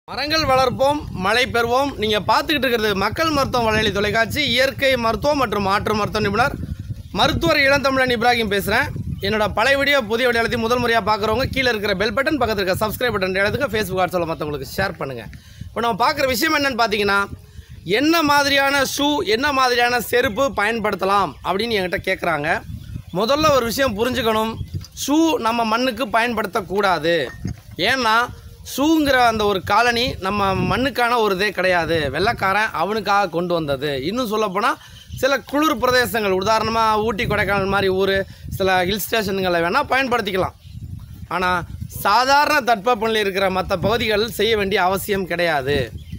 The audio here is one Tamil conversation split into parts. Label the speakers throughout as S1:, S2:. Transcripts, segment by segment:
S1: மரங்கள் வளர்ப்போம் மழை பெறுவோம் நீங்கள் பார்த்துக்கிட்டு இருக்கிறது மக்கள் மருத்துவம் வலையொலி தொலைக்காட்சி இயற்கை மருத்துவம் மற்றும் மாற்று மருத்துவ நிபுணர் மருத்துவர் இளந்தமிழன் இப்ராஹிம் பேசுகிறேன் என்னோட பழைய வீடியோ புதிய வீடியோ எல்லாத்தையும் முதல் முறையாக பார்க்குறவங்க கீழே இருக்கிற பெல் பட்டன் பக்கத்தில் இருக்க சப்ஸ்கிரைப் பட்டன் எழுதுங்க ஃபேஸ்புக் வாட்ஸ்அப்பில் மற்றவங்களுக்கு ஷேர் பண்ணுங்கள் இப்போ நம்ம பார்க்குற விஷயம் என்னன்னு பார்த்தீங்கன்னா என்ன மாதிரியான ஷூ என்ன மாதிரியான செருப்பு பயன்படுத்தலாம் அப்படின்னு என்கிட்ட கேட்குறாங்க முதல்ல ஒரு விஷயம் புரிஞ்சுக்கணும் ஷூ நம்ம மண்ணுக்கு பயன்படுத்தக்கூடாது ஏன்னா ஷூங்கிற அந்த ஒரு காலனி நம்ம மண்ணுக்கான ஒரு இதே கிடையாது வெள்ளைக்காரன் அவனுக்காக கொண்டு வந்தது இன்னும் சொல்லப்போனால் சில குளிர் பிரதேசங்கள் உதாரணமாக ஊட்டி கொடைக்கானல் மாதிரி ஊர் சில ஹில் ஸ்டேஷனுங்களை வேணால் பயன்படுத்திக்கலாம் ஆனால் சாதாரண தட்பவெப்பநிலை இருக்கிற மற்ற பகுதிகள் செய்ய வேண்டிய அவசியம் கிடையாது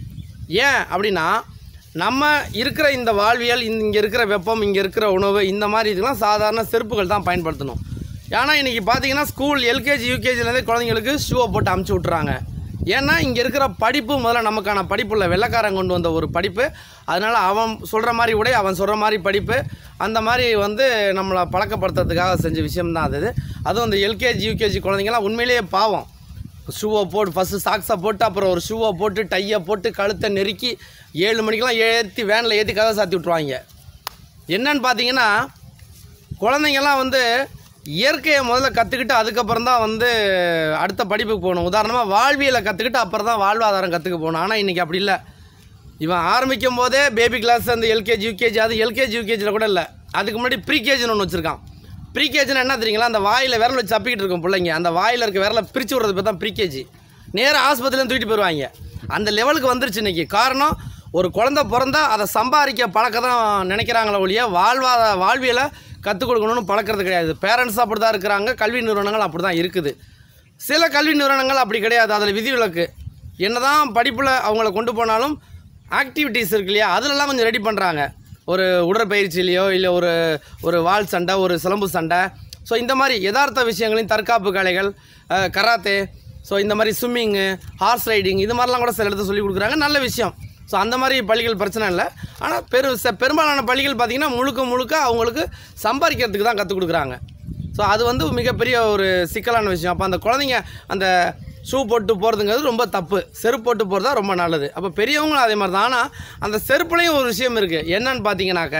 S1: ஏன் அப்படின்னா நம்ம இருக்கிற இந்த வாழ்வியல் இங்கே இருக்கிற வெப்பம் இங்கே இருக்கிற உணவு இந்த மாதிரி இதுக்கெல்லாம் சாதாரண செருப்புகள் தான் பயன்படுத்தணும் ஏன்னா இன்றைக்கி பார்த்தீங்கன்னா ஸ்கூல் எல்கேஜி யூகேஜிலேருந்தே குழந்தைங்களுக்கு ஷூவை போட்டு அமுச்சு விட்றாங்க ஏன்னா இங்கே இருக்கிற படிப்பு முதல்ல நமக்கான படிப்புள்ள வெள்ளைக்காரன் கொண்டு வந்த ஒரு படிப்பு அதனால் அவன் சொல்கிற மாதிரி உடை அவன் சொல்கிற மாதிரி படிப்பு அந்த மாதிரி வந்து நம்மளை பழக்கப்படுத்துறதுக்காக செஞ்ச விஷயம்தான் அது அதுவும் அந்த எல்கேஜி யூகேஜி குழந்தைங்கலாம் உண்மையிலேயே பாவம் ஷூவை போட்டு ஃபஸ்ட்டு சாக்ஸை போட்டு அப்புறம் ஒரு ஷூவை போட்டு டையை போட்டு கழுத்தை நெருக்கி ஏழு மணிக்கெலாம் ஏற்றி வேனில் ஏற்றி கதை சாத்தி விட்ருவாங்க என்னன்னு பார்த்தீங்கன்னா குழந்தைங்கள்லாம் வந்து இயற்கையை முதல்ல கற்றுக்கிட்டு அதுக்கப்புறம் தான் வந்து அடுத்த படிப்புக்கு போகணும் உதாரணமாக வாழ்வியலை கற்றுக்கிட்டு அப்புறம் தான் வாழ்வாதாரம் கற்றுக்க போகணும் ஆனால் இன்றைக்கி அப்படி இல்லை இவன் ஆரம்பிக்கும் போதே பேபி கிளாஸ் அந்த எல்கேஜி யூகேஜி அது எல்கேஜி யூகேஜியில் கூட இல்லை அதுக்கு முன்னாடி ப்ரீகேஜின்னு ஒன்று வச்சுருக்கான் ப்ரீகேஜின்னு என்ன தெரியுங்களா அந்த வாயில் விரல் வச்சு தப்பிக்கிட்டு இருக்கும் பிள்ளைங்க அந்த வாயில் இருக்க விரலை பிரித்து விடுறது பேர் தான் ப்ரீகேஜி நேராக ஆஸ்பத்திரியிலேருந்து தூக்கிட்டு போயிடுவாங்க அந்த லெவலுக்கு வந்துருச்சு இன்றைக்கி காரணம் ஒரு குழந்தை பிறந்தா அதை சம்பாதிக்க பழக்க தான் நினைக்கிறாங்களே ஒழிய வாழ்வாத வாழ்வியலை கற்றுக் கொடுக்கணும்னு பழக்கிறது கிடையாது பேரண்ட்ஸ் அப்படி தான் இருக்கிறாங்க கல்வி நிறுவனங்கள் அப்படி தான் இருக்குது சில கல்வி நிறுவனங்கள் அப்படி கிடையாது அதில் விதிவிலக்கு என்னதான் படிப்பில் அவங்கள கொண்டு போனாலும் ஆக்டிவிட்டீஸ் இருக்கு இல்லையா அதிலெல்லாம் கொஞ்சம் ரெடி பண்ணுறாங்க ஒரு உடற்பயிற்சியிலையோ இல்லை ஒரு ஒரு வால் சண்டை ஒரு சிலம்பு சண்டை ஸோ இந்த மாதிரி யதார்த்த விஷயங்களையும் தற்காப்பு கலைகள் அஹ், கராத்தே ஸோ இந்த மாதிரி ஸ்விம்மிங்கு ஹார்ஸ் ரைடிங் இது மாதிரிலாம் கூட சில இடத்துல சொல்லி கொடுக்குறாங்க நல்ல விஷயம் ஸோ அந்த மாதிரி பள்ளிகள் பிரச்சனை இல்லை ஆனால் பெரு ச- பெரும்பாலான பள்ளிகள் பார்த்திங்கன்னா முழுக்க முழுக்க அவங்களுக்கு சம்பாதிக்கிறதுக்கு தான் கற்றுக் கொடுக்குறாங்க ஸோ அது வந்து மிகப்பெரிய ஒரு சிக்கலான விஷயம் அப்போ அந்த குழந்தைங்க அந்த ஷூ போட்டு போகிறதுங்கிறது ரொம்ப தப்பு செருப்பு போட்டு போகிறது தான் ரொம்ப நல்லது அப்போ பெரியவங்களும் அதே மாதிரி தான் ஆனால் அந்த செருப்புலையும் ஒரு விஷயம் இருக்குது என்னன்னு பார்த்தீங்கன்னாக்க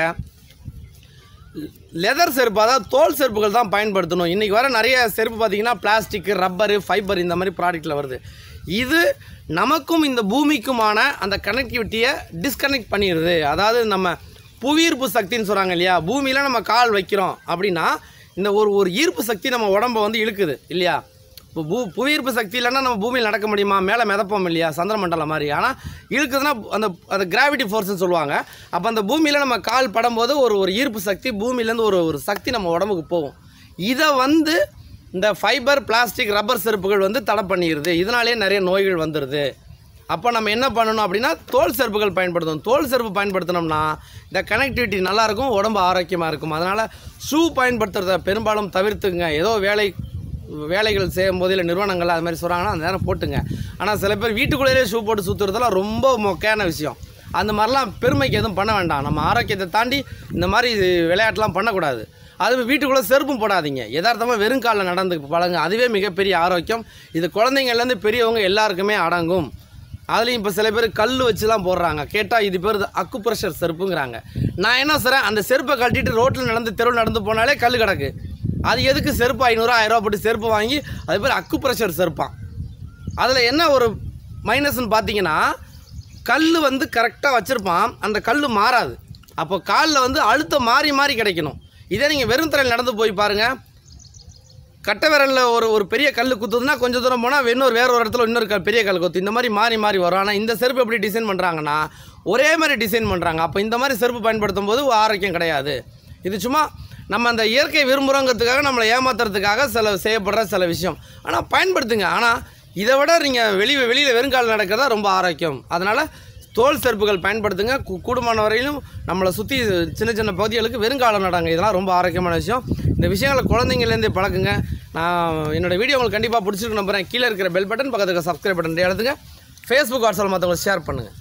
S1: லெதர் செருப்பு அதாவது தோல் செருப்புகள் தான் பயன்படுத்தணும் இன்றைக்கி வர நிறைய செருப்பு பார்த்தீங்கன்னா பிளாஸ்டிக்கு ரப்பரு ஃபைபர் இந்த மாதிரி ப்ராடக்ட்டில் வருது இது நமக்கும் இந்த பூமிக்குமான அந்த கனெக்டிவிட்டியை டிஸ்கனெக்ட் பண்ணிடுது அதாவது நம்ம புவியீர்ப்பு சக்தின்னு சொல்கிறாங்க இல்லையா பூமியில் நம்ம கால் வைக்கிறோம் அப்படின்னா இந்த ஒரு ஒரு ஈர்ப்பு சக்தி நம்ம உடம்ப வந்து இழுக்குது இல்லையா இப்போ பூ புவியீர்ப்பு சக்தி இல்லைன்னா நம்ம பூமியில் நடக்க முடியுமா மேலே மிதப்போம் இல்லையா சந்திரமண்டலம் மாதிரி ஆனால் இழுக்குதுன்னா அந்த அந்த கிராவிட்டி ஃபோர்ஸ்னு சொல்லுவாங்க அப்போ அந்த பூமியில் நம்ம கால் படும்போது ஒரு ஒரு ஈர்ப்பு சக்தி பூமியிலேருந்து ஒரு ஒரு சக்தி நம்ம உடம்புக்கு போகும் இதை வந்து இந்த ஃபைபர் பிளாஸ்டிக் ரப்பர் செருப்புகள் வந்து தடை பண்ணிடுது இதனாலே நிறைய நோய்கள் வந்துடுது அப்போ நம்ம என்ன பண்ணணும் அப்படின்னா தோல் செருப்புகள் பயன்படுத்தணும் தோல் செருப்பு பயன்படுத்தினோம்னா இந்த கனெக்டிவிட்டி நல்லாயிருக்கும் உடம்பு ஆரோக்கியமாக இருக்கும் அதனால் ஷூ பயன்படுத்துறத பெரும்பாலும் தவிர்த்துங்க ஏதோ வேலை வேலைகள் செய்யும் போது இல்லை நிறுவனங்கள் அது மாதிரி சொல்கிறாங்கன்னா அந்த நேரம் போட்டுங்க ஆனால் சில பேர் வீட்டுக்குள்ளேயே ஷூ போட்டு சுற்றுறதெல்லாம் ரொம்ப மொக்கையான விஷயம் அந்த மாதிரிலாம் பெருமைக்கு எதுவும் பண்ண வேண்டாம் நம்ம ஆரோக்கியத்தை தாண்டி இந்த மாதிரி விளையாட்டுலாம் பண்ணக்கூடாது அது வீட்டுக்குள்ளே செருப்பும் போடாதீங்க யதார்த்தமாக வெறும் காலில் நடந்து பழங்க அதுவே மிகப்பெரிய ஆரோக்கியம் இது குழந்தைங்கள்லேருந்து பெரியவங்க எல்லாருக்குமே அடங்கும் அதுலேயும் இப்போ சில பேர் கல் வச்சுலாம் போடுறாங்க கேட்டால் இது பேர் அக்கு ப்ரெஷர் செருப்புங்கிறாங்க நான் என்ன சொல்கிறேன் அந்த செருப்பை கட்டிட்டு ரோட்டில் நடந்து தெருவில் நடந்து போனாலே கல் கிடக்கு அது எதுக்கு செருப்பு ஐநூறுரூவா ஆயிரரூவா போட்டு செருப்பு வாங்கி அது பேர் அக்கு ப்ரெஷர் செருப்பான் அதில் என்ன ஒரு மைனஸ்னு பார்த்தீங்கன்னா கல் வந்து கரெக்டாக வச்சுருப்பான் அந்த கல் மாறாது அப்போ காலில் வந்து அழுத்தம் மாறி மாறி கிடைக்கணும் இதே நீங்கள் வெறும் தரையில் நடந்து போய் பாருங்கள் கட்டை விரலில் ஒரு ஒரு பெரிய கல் குத்துதுன்னா கொஞ்சம் தூரம் போனால் இன்னொரு வேற ஒரு இடத்துல இன்னொரு கல் பெரிய கல் குத்து இந்த மாதிரி மாறி மாறி வரும் ஆனால் இந்த செருப்பு எப்படி டிசைன் பண்ணுறாங்கன்னா ஒரே மாதிரி டிசைன் பண்ணுறாங்க அப்போ இந்த மாதிரி செருப்பு பயன்படுத்தும் போது ஆரோக்கியம் கிடையாது இது சும்மா நம்ம அந்த இயற்கை விரும்புகிறோங்கிறதுக்காக நம்மளை ஏமாத்துறதுக்காக சில செய்யப்படுற சில விஷயம் ஆனால் பயன்படுத்துங்க ஆனால் இதை விட நீங்கள் வெளியே வெளியில் வெறுங்கால் நடக்கிறதா ரொம்ப ஆரோக்கியம் அதனால் தோல் செருப்புகள் பயன்படுத்துங்க கு- கூடுமான வரையிலும் நம்மளை சுற்றி சின்ன சின்ன பகுதிகளுக்கு வெறுங்காலம் நடாங்க இதெல்லாம் ரொம்ப ஆரோக்கியமான விஷயம் இந்த விஷயங்களை குழந்தைங்கள்லேருந்தே பழக்குங்க நான் என்னோட வீடியோ உங்களுக்கு கண்டிப்பாக பிடிச்சிருக்கு நம்புறேன் கீழே இருக்கிற பெல் பட்டன் பக்கத்துக்கு சப்ஸ்கிரைப் பட்டன் எடுத்துங்க ஃபேஸ்புக் வாட்ஸ்அப்பில் மற்றவங்களுக்கு ஷேர் பண்ணுங்கள்